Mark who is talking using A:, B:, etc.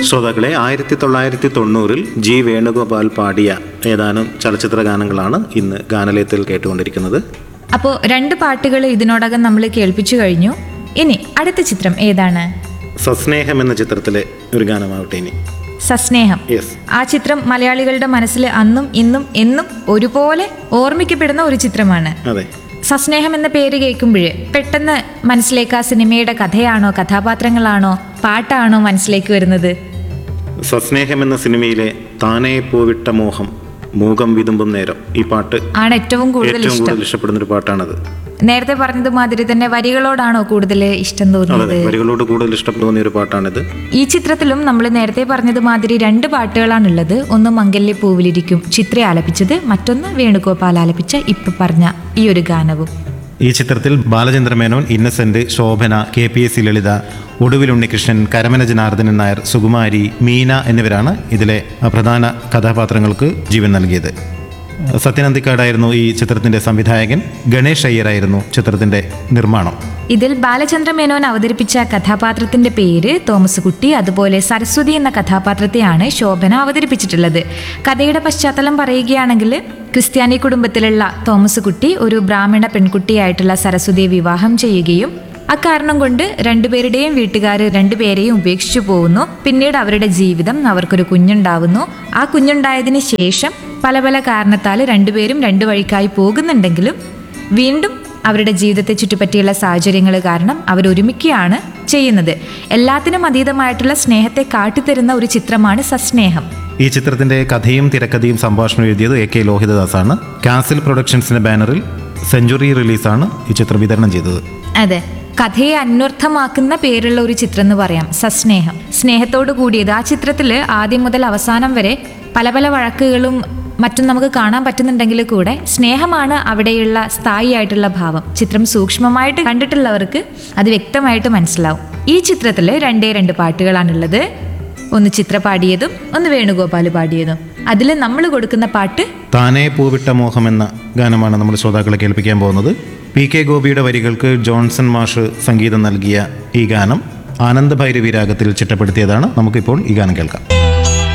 A: ശ്രോതാക്കളെ ആയിരത്തി തൊള്ളായിരത്തി തൊണ്ണൂറിൽ ജി വേണുഗോപാൽ പാടിയ ഏതാനും ചലച്ചിത്ര ഗാനങ്ങളാണ് ഇന്ന് ഗാനലയത്തിൽ കേട്ടുകൊണ്ടിരിക്കുന്നത്
B: അപ്പോൾ രണ്ട് പാട്ടുകൾ ഇതിനോടകം നമ്മൾ കേൾപ്പിച്ചു കഴിഞ്ഞു ഇനി അടുത്ത ചിത്രം ഏതാണ്
A: സസ്നേഹം എന്ന ചിത്രത്തിലെ ഒരു ഗാനമാവട്ടെ ഇനി
B: സസ്നേഹം
A: യെസ്
B: ആ ചിത്രം മലയാളികളുടെ മനസ്സിൽ അന്നും ഇന്നും എന്നും ഒരുപോലെ ഓർമ്മിക്കപ്പെടുന്ന ഒരു ചിത്രമാണ്
A: അതെ
B: സസ്നേഹം എന്ന പേര് കേൾക്കുമ്പോൾ പെട്ടെന്ന് മനസ്സിലേക്ക് ആ സിനിമയുടെ കഥയാണോ കഥാപാത്രങ്ങളാണോ പാട്ടാണോ മനസ്സിലേക്ക് വരുന്നത്
A: സസ്നേഹം എന്ന സിനിമയിലെ താനേ പൂവിട്ട മോഹം മൂകം വിതുമ്പും നേരം ഈ പാട്ട്
B: ആണ് ഏറ്റവും കൂടുതൽ
A: ഏറ്റവും
B: ഇഷ്ടം
A: കൂടുതൽ ഇഷ്ടപ്പെടുന്ന ഒരു പാട്ടാണത്
B: നേരത്തെ പറഞ്ഞത് മാതിരി തന്നെ വരികളോടാണോ കൂടുതൽ ഇഷ്ടം തോന്നിയത്
A: അതെ വരികളോട് കൂടുതൽ ഇഷ്ടപ്പെടുന്ന ഒരു പാട്ടാണിത്
B: ഈ ചിത്രത്തിലും നമ്മൾ നേരത്തെ പറഞ്ഞത് മാതിരി രണ്ട് പാട്ടുകളാണുള്ളത് ഒന്ന് മംഗല്യ പൂവിലിരിക്കും ചിത്ര ആലപിച്ചത് മറ്റൊന്ന് വേണുഗോപാൽ ആലപിച്ച ഇപ്പൊ പറഞ്ഞ ഈ ഒരു ഗാനവും
A: ഈ ചിത്രത്തിൽ Balachandra Menon Innocent Shobhana K P S C Lalitha Oduvil Unnikrishnan Karamana Janardhanan Nair Sukumari Meena എന്നിവരാണ് ഇതിലെ പ്രധാന കഥാപാത്രങ്ങൾക്ക് ജീവൻ നൽകിയത് സത്യനന്ദിക്കാടായിരുന്നു ഈ ചിത്രത്തിന്റെ സംവിധായകൻ ഗണേഷ് അയ്യരായിരുന്നു ചിത്രത്തിന്റെ നിർമ്മാണം
B: ഇതിൽ ബാലചന്ദ്ര മേനോൻ അവതരിപ്പിച്ച കഥാപാത്രത്തിന്റെ പേര് തോമസ് കുട്ടി അതുപോലെ സരസ്വതി എന്ന കഥാപാത്രത്തെയാണ് ശോഭന അവതരിപ്പിച്ചിട്ടുള്ളത് കഥയുടെ പശ്ചാത്തലം പറയുകയാണെങ്കിൽ ക്രിസ്ത്യാനി കുടുംബത്തിലുള്ള തോമസ് കുട്ടി ഒരു ബ്രാഹ്മണ പെൺകുട്ടിയായിട്ടുള്ള സരസ്വതിയെ വിവാഹം ചെയ്യുകയും അക്കാരണം കൊണ്ട് രണ്ടുപേരുടെയും വീട്ടുകാർ രണ്ടുപേരെയും ഉപേക്ഷിച്ചു പോകുന്നു പിന്നീട് അവരുടെ ജീവിതം അവർക്കൊരു കുഞ്ഞുണ്ടാവുന്നു ആ കുഞ്ഞുണ്ടായതിന് ശേഷം പല പല കാരണത്താൽ രണ്ടുപേരും രണ്ടു വഴിക്കായി പോകുന്നുണ്ടെങ്കിലും വീണ്ടും അവരുടെ ജീവിതത്തെ ചുറ്റിപ്പറ്റിയുള്ള സാഹചര്യങ്ങൾ കാരണം അവരൊരുമിക്കുകയാണ് ചെയ്യുന്നത് എല്ലാത്തിനും അതീതമായിട്ടുള്ള സ്നേഹത്തെ കാട്ടിത്തരുന്ന ഒരു ചിത്രമാണ് സസ്നേഹം
A: ഈ ചിത്രത്തിന്റെ കഥയും തിരക്കഥയും സംഭാഷണം എഴുതിയത് എ കെ ലോഹിതദാസാണ് കാസിൽ പ്രൊഡക്ഷൻസിന്റെ ബാനറിൽ സെഞ്ചുറി റിലീസാണ് ഈ ചിത്രം വിതരണം ചെയ്തത്
B: അതെ കഥയെ അന്വർത്ഥമാക്കുന്ന പേരുള്ള ഒരു ചിത്രം എന്ന് പറയാം സസ്നേഹം സ്നേഹത്തോട് കൂടിയത് ആ ചിത്രത്തിൽ ആദ്യം മുതൽ അവസാനം വരെ പല പല വഴക്കുകളും മറ്റും നമുക്ക് കാണാൻ പറ്റുന്നുണ്ടെങ്കിൽ കൂടെ സ്നേഹമാണ് അവിടെയുള്ള സ്ഥായി ആയിട്ടുള്ള ഭാവം ചിത്രം സൂക്ഷ്മമായിട്ട് കണ്ടിട്ടുള്ളവർക്ക് അത് വ്യക്തമായിട്ട് മനസ്സിലാവും ഈ ചിത്രത്തിൽ രണ്ടേ രണ്ട് പാട്ടുകളാണുള്ളത് ഒന്ന് ചിത്ര പാടിയതും ഒന്ന് വേണുഗോപാൽ പാടിയതും അതിൽ നമ്മൾ കൊടുക്കുന്ന പാട്ട്
A: താനേ പൂവിട്ട മോഹം എന്ന ഗാനമാണ് നമ്മൾ ശ്രോതാക്കളെ കേൾപ്പിക്കാൻ പോകുന്നത് പി കെ ഗോപിയുടെ വരികൾക്ക് ജോൺസൺ മാഷ് സംഗീതം നൽകിയ ഈ ഗാനം ആനന്ദഭൈരവി രാഗത്തിൽ ചിട്ടപ്പെടുത്തിയതാണ് നമുക്കിപ്പോൾ ഈ ഗാനം കേൾക്കാം